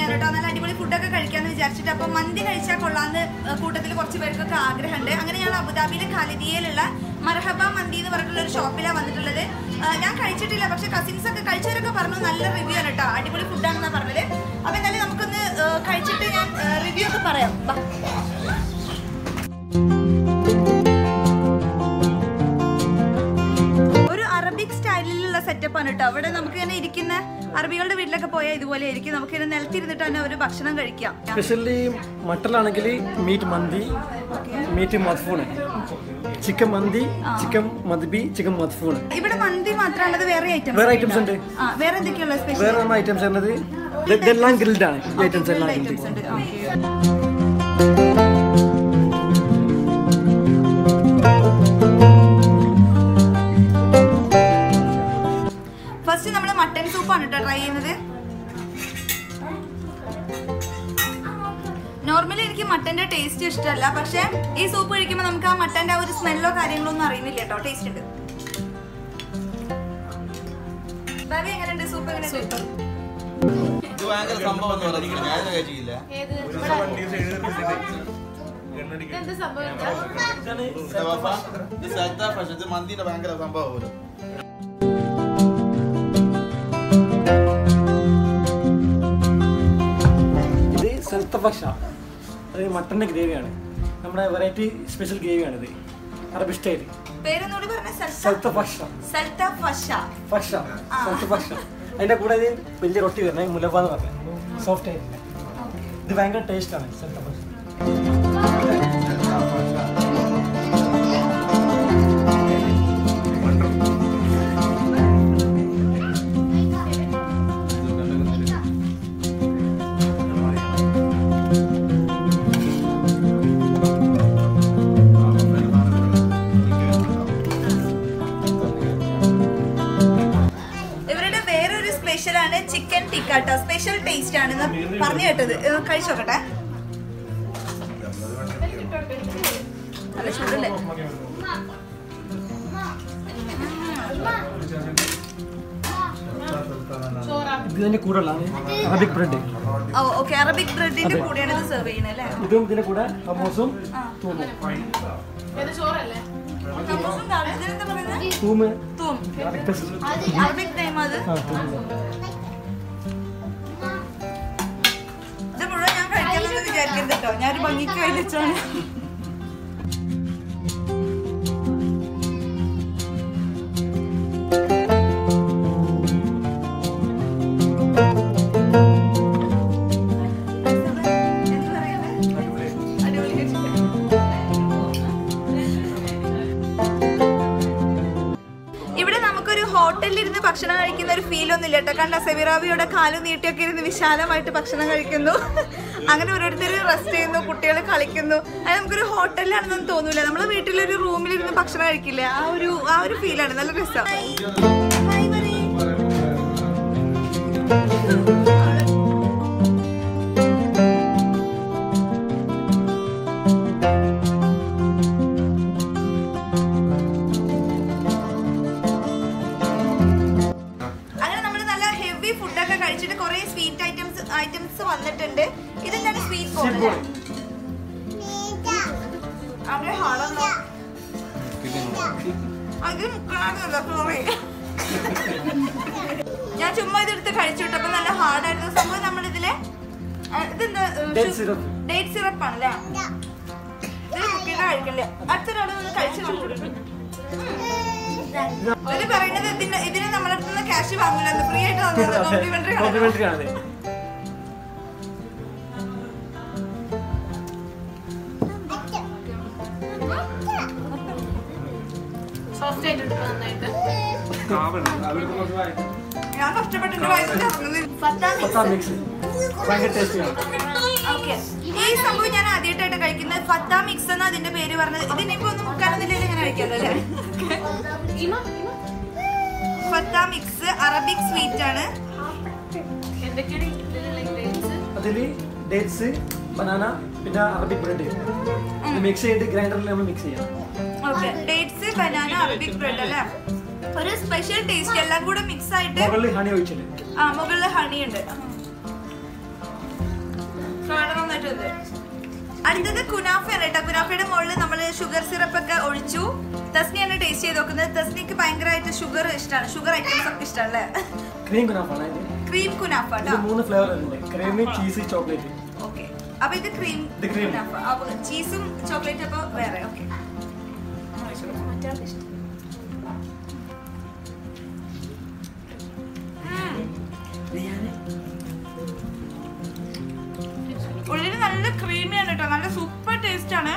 ആണ് കേട്ടോ നല്ല അടിപൊളി ഫുഡൊക്കെ കഴിക്കാന്ന് വിചാരിച്ചിട്ട് അപ്പൊ മന്തി കഴിച്ചാൽ കൊള്ളാന്ന് കൂട്ടത്തിൽ കുറച്ച് പേർക്കൊക്കെ ആഗ്രഹമുണ്ട് അങ്ങനെ ഞാൻ അബുദാബിയിലെ ഖാലിദിയയിലുള്ള മർഹബ മന്തി എന്ന് പറഞ്ഞിട്ടുള്ള ഒരു ഷോപ്പിലാണ് വന്നിട്ടുള്ളത് ആ, ഞാൻ കഴിച്ചിട്ടില്ല പക്ഷെ കസിൻസ് ഒക്കെ കഴിച്ചവരൊക്കെ പറഞ്ഞു നല്ല റിവ്യൂ ആണ് കേട്ടോ അടിപൊളി ഫുഡാണെന്നാണ് പറഞ്ഞത് അപ്പൊ എന്തായാലും നമുക്കൊന്ന് ആ, കഴിച്ചിട്ട് ഞാൻ റിവ്യൂ ഒക്കെ പറയാം ബാ. ഒരു അറബിക് സ്റ്റൈലിലുള്ള സെറ്റപ്പ് ആണ് കേട്ടോ അവിടെ നമുക്ക് ഇങ്ങനെ ഇരിക്കുന്ന അറബികളുടെ വീട്ടിലൊക്കെ പോയാൽ ഇതുപോലെ ആയിരിക്കും നമുക്ക് ഇങ്ങനെ നിലത്തിരുന്നിട്ട് തന്നെ ഒരു ഭക്ഷണം കഴിക്കാം സ്പെഷ്യലി മട്ടണിലാണെങ്കിൽ മീറ്റ് മന്തി മീറ്റ് മദ്ഫൂണ് ചിക്കൻ മന്തി ചിക്കൻ മദ്ബി ചിക്കൻ മദ്ഫൂണ് ഇവിടെ മന്തി മാത്രമാണത് വേറെ ഐറ്റംസ് വേറെ ഐറ്റംസ് ഉണ്ട് ആ വേറെ എന്തൊക്കെയുള്ള സ്പെഷ്യൽ വേറെ നമ്മൾ ഐറ്റംസ് വരുന്നത് ഇത് ഇതെല്ലാം ഗ്രിൽഡ് ആണ് ഈ ഐറ്റംസ് എല്ലാം ഐറ്റംസ് ഉണ്ട് ഫസ്റ്റ് നമ്മൾ മട്ടൻ സൂപ്പാണ് കേട്ടോ ട്രൈ ചെയ്യുന്നത് നോർമലി എനിക്ക് മട്ടന്റെ ടേസ്റ്റ് ഇഷ്ടമല്ല പക്ഷെ ഈ സൂപ്പ് കഴിക്കുമ്പോൾ നമുക്ക് ആ മട്ടന്റെ ആ ഒരു സ്മെല്ലോ കാര്യങ്ങളോ ഒന്നും അറിയുന്നില്ല കേട്ടോ ടേസ്റ്റ് ഉണ്ട് ഭാവി എങ്ങനെയുണ്ട് സൂപ്പ് എങ്ങനെയുണ്ട് ഇത് ഭയങ്കര സംഭവം എന്ന് പറയുന്നത് ഞാൻ കഴിച്ചില്ല എന്ത് സംഭവം ഇത് സൽത്ത പക്ഷെ ഇത് മന്തിന്റെ ഭയങ്കര സംഭവം പോലും ഇത് സെൽത്തഫക്ഷ അത് മട്ടൻ്റെ ഗ്രേവിയാണ് നമ്മുടെ വെറൈറ്റി സ്പെഷ്യൽ ഗ്രേവിയാണിത് അറബി സ്റ്റൈൽ പേരൊന്നുകൂടി പറഞ്ഞ സൽത്ത സെൽത്തഫക്ഷ സൽത്ത ഫഷ ഫക്ഷ സെൽത്തഫക്ഷ അതിൻ്റെ കൂടെ ഇത് വലിയ റൊട്ടി വരുന്നത് മുലബ എന്ന് പറഞ്ഞത് സോഫ്റ്റ് ആയിട്ടില്ല ഇത് ഭയങ്കര ടേസ്റ്റാണ് സെൽത്തഫക്ഷ ഇവരുടെ വേറൊരു സ്പെഷ്യൽ ആണ് ചിക്കൻ ടിക്കാട്ടോ സ്പെഷ്യൽ ടേസ്റ്റ് ആണ് പറഞ്ഞു കേട്ടത് ഏ, കഴിച്ചു നോക്കട്ടെ നല്ല ചൂടുണ്ട് ഇത് ഇതിന്റെ കൂടെ ഉള്ളതാണ് അറബിക് ബ്രെഡ് ഓ ഓക്കെ അറബിക് ബ്രെഡിന്റെ കൂടെയാണ് ഇത് സെർവ് ചെയ്യുന്നത് അല്ലേ ഇതും ഇതിന്റെ കൂടെ ഹമോസും ആ. തൂമും ഇത് ചോറല്ലേ കമൂസും കാണും. ഇതിനെന്താ പറയുന്നത്? തൂമ് തൂം. Arabic paste. അറബിക് നെയിം അത് ആ തൂമ് ഇത് മുഴുവൻ ഞാൻ കഴിക്കാമെന്ന് വിചാരിക്കരുത് കേട്ടോ ഞാനൊരു ഭംഗിക്ക് വേണ്ടി വെച്ചാണ് എന്ത് പറയുന്നത്? അടിപൊളി. ഇവിടെ നമുക്കൊരു ഹോട്ടലിൽ ഇരുന്ന് ഭക്ഷണം കഴിക്കുന്ന ഒരു ഫീൽ ഒന്നും ഇല്ല കേട്ടോ കണ്ട സെവിറാവിയുടെ കാല് നീട്ടിയൊക്കെ ഇരുന്ന് വിശാലമായിട്ട് ഭക്ഷണം കഴിക്കുന്നു അങ്ങനെ ഓരോരുത്തർ റെസ്റ്റ് ചെയ്യുന്നു കുട്ടികൾ കളിക്കുന്നു അത് നമുക്കൊരു ഹോട്ടലിലാണെന്നൊന്നും തോന്നൂല നമ്മൾ വീട്ടിലൊരു റൂമിലിരുന്ന് ഭക്ഷണം കഴിക്കില്ലേ ആ ഒരു ആ ഒരു ഫീലാണ് നല്ല രസം അങ്ങനെ നമ്മൾ നല്ല ഹെവി ഫുഡൊക്കെ കഴിച്ചിട്ട് കുറെ സ്വീറ്റ് ഐറ്റംസ് ഐറ്റംസ് വന്നിട്ടുണ്ട് ഇതെന്താണ് സ്വീറ്റ് കോൺ അല്ലേ അവിടെ ഹാളാണോ അത് മുക്കണാന്നല്ല സോറി ഞാൻ ചുമ്മാ ഇതെടുത്ത് കഴിച്ചു വിട്ടു അപ്പൊ നല്ല ഹാർഡായിരുന്നു സംഭവം നമ്മളിതിലെ ആ, ഇതെന്താ Date syrup. ഡേറ്റ് സിറപ്പ് ആണല്ലേ ഇത് മുക്കിയിട്ട് കഴിക്കില്ല അടുത്തൊരാൾ ഒന്ന് കഴിച്ചു നോക്കിയിട്ട് ഇത് പറയുന്നത് ഇതിന് ഇതിന് നമ്മുടെ അടുത്ത് നിന്ന് ക്യാഷ് വാങ്ങില്ല ഫ്രീ ആയിട്ട് തന്നത് കോംപ്ലിമെന്ററി ആണ് കോംപ്ലിമെന്ററി ആണ് സോഫ്റ്റ് ആയിട്ടുണ്ട് നന്നായിട്ട് ഞാൻ കഷ്ടപ്പെട്ട് എന്റെ വയസ്സിൽ ഇറങ്ങുന്നത് പത്താം മിക്സ് ഭയങ്കര ടേസ്റ്റിയാണ് ഓക്കെ ഈ സംഭവം ഞാൻ ആദ്യമായിട്ടായിട്ട് കഴിക്കുന്നത് ഫത്ത മിക്സ് എന്ന് അതിന്റെ പേര് പറഞ്ഞത് ഇതിനിപ്പോ ഒന്ന് മുക്കാനൊന്നുമില്ല ഇങ്ങനെ കഴിക്കാമല്ലോ അല്ലേ ഇമ ഇമ ഫത്ത മിക്സ് അറബിക് സ്വീറ്റ് ആണ് എന്തൊക്കെയാണ് ഇതിലുള്ള ഇൻഗ്രീഡിയൻസ് അതിൽ ഡേറ്റ്സ് ബനാന പിന്നെ അറബിക് ബ്രെഡ് ഇത് മിക്സ് ചെയ്ത് ഗ്രൈൻഡറിൽ നമ്മൾ മിക്സ് ചെയ്യാം okay dates banana Arabic bread അല്ലേ ഒരു സ്പെഷ്യൽ ടേസ്റ്റ് എല്ലാം കൂടെ മിക്സ് ആയിട്ട് മുകളിൽ ഹണി ഒഴിച്ചിട്ട് ആ മുകളിൽ ഹണി ഉണ്ട് സവാള നന്നായിട്ട് വെന്ത് അടുത്തത് കുനാഫയാണ് കേട്ടോ കുനാഫയുടെ മുകളിൽ നമ്മൾ ഷുഗർ സിറപ്പ് ഒക്കെ ഒഴിച്ചു തസ്നിയാണ് ടേസ്റ്റ് ചെയ്ത് നോക്കുന്നത് തസ്നിക്ക് ഭയങ്കരമായിട്ട് ഷുഗർ ഇഷ്ടമാണ് ഷുഗർ ഐറ്റംസ് ഒക്കെ ഇഷ്ടമല്ലേ ക്രീം കുനാഫാണ് ഇത് ക്രീം കുനാഫ ഇത് കേട്ടോ മൂന്ന് ഫ്ലേവർ ഉണ്ട് ക്രീമി ചീസ് ചോക്ലേറ്റ് ഓക്കെ അപ്പൊ ഇത് ക്രീം ഇത് cream. കുനാഫ അപ്പൊ ചീസും ചോക്ലേറ്റ് അപ്പൊ വേറെ ഓക്കെ ഉള്ളിൽ നല്ല ക്രീമിയാണ് കേട്ടോ നല്ല സൂപ്പർ ടേസ്റ്റ് ആണ്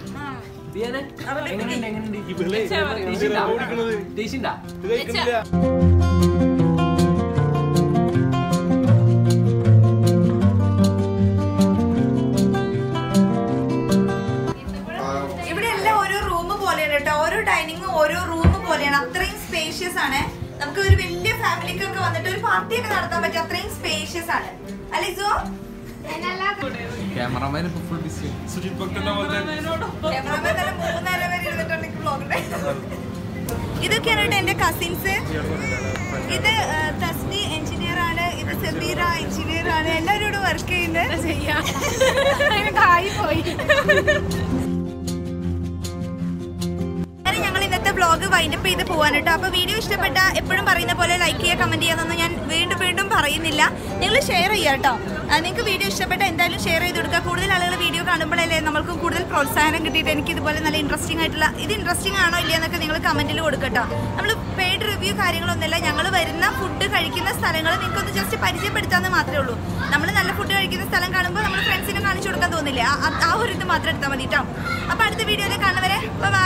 ഇവിടെ എല്ലാം ഓരോ റൂം പോലെയാണ് കേട്ടോ ഓരോ ഡൈനിങ്ങും ഓരോ റൂം പോലെയാണ് അത്രയും സ്പേഷ്യസ് ആണ് നമുക്ക് ഒരു വലിയ ഫാമിലിക്കൊക്കെ വന്നിട്ട് ഒരു പാർട്ടി ഒക്കെ നടത്താൻ പറ്റും അത്രയും സ്പേഷ്യസ് ആണ് അല്ലേ സോ ക്യാമറമാൻ ഇപ്പൊ ഫുൾ ബിസി സുജിത് ഭക്തന്റെ പോലെ ക്യാമറമാൻ നല്ല മൂന്നര വരെ ഇരുന്നിട്ടുണ്ട് വ്ലോഗ് ഇതൊക്കെയാണ് കേട്ടോ എന്റെ കസിൻസ് ഇത് ആ, തസ്നി എഞ്ചിനീയർ ആണ് ഇത് സമീറ എഞ്ചിനീയർ ആണ് എല്ലാവരും ഇവിടെ വർക്ക് ചെയ്യുന്നത് ചെയ്യാം കായി പോയി അങ്ങനെ ഞങ്ങൾ ഇന്നത്തെ വ്ളോഗ് വൈൻഡപ്പ് ചെയ്ത് പോകാൻ കേട്ടോ അപ്പോൾ വീഡിയോ ഇഷ്ടപ്പെട്ട എപ്പോഴും പറയുന്ന പോലെ ലൈക്ക് ചെയ്യുക കമന്റ് ചെയ്യാന്നൊന്നും ഞാൻ വീണ്ടും വീണ്ടും പറയുന്നില്ല നിങ്ങൾ ഷെയർ ചെയ്യുക കേട്ടോ നിങ്ങൾക്ക് വീഡിയോ ഇഷ്ടപ്പെട്ട എന്തായാലും ഷെയർ ചെയ്ത് കൊടുക്കുക കൂടുതൽ ആളുകൾ വീഡിയോ കാണുമ്പോഴല്ലേ നമ്മൾക്ക് കൂടുതൽ പ്രോത്സാഹനം കിട്ടിയിട്ട് എനിക്ക് ഇതുപോലെ നല്ല ഇൻട്രസ്റ്റിംഗ് ആയിട്ടുള്ള ഇത് ഇൻട്രസ്റ്റിംഗ് ആണോ ഇല്ല എന്നൊക്കെ നിങ്ങൾ കമന്റിൽ കൊടുക്കട്ടോ നമ്മൾ പെയ്ഡ് റിവ്യൂ കാര്യങ്ങളൊന്നുമില്ല ഞങ്ങൾ വരുന്ന ഫുഡ് കഴിക്കുന്ന സ്ഥലങ്ങൾ നിങ്ങൾക്കൊന്ന് ജസ്റ്റ് പരിചയപ്പെടുത്താന്ന് മാത്രമേ ഉള്ളൂ നമ്മൾ നല്ല ഫുഡ് കഴിക്കുന്ന സ്ഥലം കാണുമ്പോൾ നമ്മൾ ഫ്രണ്ട്സിനെ കാണിച്ചു കൊടുക്കാൻ തോന്നില്ലേ ആ- ആ- ആ ഒരു ഇത് മാത്രം എടുത്താൽ മതി കേട്ടോ അപ്പോൾ അടുത്ത വീഡിയോയിൽ കാണുന്നവരെ ബൈ